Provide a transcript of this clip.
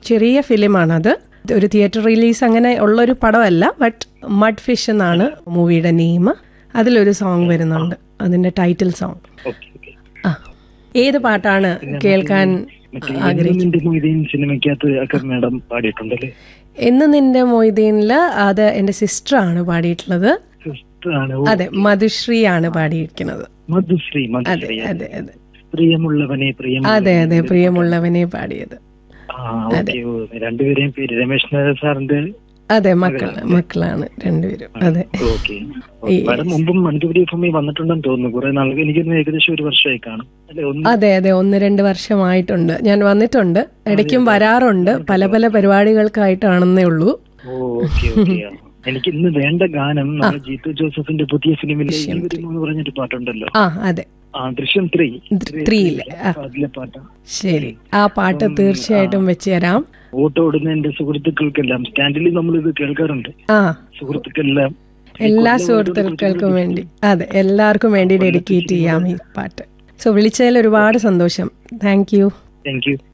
ചെറിയ ഫിലിമാണത് ഒരു theatre release അങ്ങനെ ഉള്ളൊരു പടമല്ല ബട്ട് മഡ് ഫിഷ് എന്നാണ് മൂവിയുടെ നെയിം അതിലൊരു സോങ് വരുന്നുണ്ട് അതിന്റെ ടൈറ്റിൽ സോങ് ഓക്കെ ഓക്കെ ആ ഏത് പാട്ടാണ് കേൾക്കാൻ മറ്റേ എന്നും നിന്റെ മൊയ്തീൻ സിനിമയ്ക്കകത്ത് ഒക്കെ മാഡം പാടിയിട്ടുണ്ടല്ലേ എന്ന് നിന്റെ മൊയ്തീനില് അത് എൻ്റെ സിസ്റ്ററാണ് പാടിയിട്ടുള്ളത് സിസ്റ്ററാണ് ഓ, അതെ മധുശ്രീ ആണ് പാടിയിരിക്കുന്നത് മധുശ്രീ അതെ മധുശ്രീ അതെ അതെ പ്രിയമുള്ളവനെ പ്രിയം അതെ അതെ പ്രിയമുള്ളവനെ പാടിയത് ആ ഓക്കെ ഓ രണ്ടുപേരെയും പേര് രമേശ് നായർ സാറിന്റെ അതെ മക്കൾ മക്കളാണ് രണ്ടുപേരും അതെ ഓക്കെ മാഡം മുമ്പും മണിപ്പൂരി ഭൂമി വന്നിട്ടുണ്ടെന്ന് തോന്നുന്നു കുറെ നാളുകൾ എനിക്കൊന്ന് ഏകദേശം ഒരു വർഷമായി കാണും അല്ലെ ഒന്ന് അതെ അതെ ഒന്ന് രണ്ട് വർഷമായിട്ടുണ്ട് ഞാൻ വന്നിട്ടുണ്ട് ഇടയ്ക്കും വരാറുണ്ട് പല പല പരിപാടികൾക്കായിട്ടാണെന്നേ ഉള്ളൂ ഓ ഓക്കെ ഓക്കെ എനിക്ക് ഇന്ന് വേണ്ട ഗാനം നമ്മുടെ ജീത്തു ജോസഫിന്റെ പുതിയ ഫിലിമിലെ ഈ വരുന്നു എന്ന് പറഞ്ഞൊരു പാട്ടുണ്ടല്ലോ ആ അതെ ആ ദൃശ്യം ത്രീ ത്രീയില് ആ അതിലെ പാട്ടാ ശരി ആ പാട്ട് തീർച്ചയായിട്ടും വെച്ച് തരാം ഓട്ടോ ഓടുന്ന എന്റെ സുഹൃത്തുക്കൾക്കെല്ലാം സ്റ്റാൻഡിൽ നമ്മൾ ഇത് കേൾക്കാറുണ്ട് ആ സുഹൃത്തുക്കളെല്ലാം എല്ലാ സുഹൃത്തുക്കൾക്കും വേണ്ടി അതെ എല്ലാവർക്കും വേണ്ടി ഡെഡിക്കേറ്റ് ചെയ്യാം ഈ പാട്ട് സോ വിളിച്ചതിൽ ഒരുപാട് സന്തോഷം താങ്ക് യു താങ്ക് യു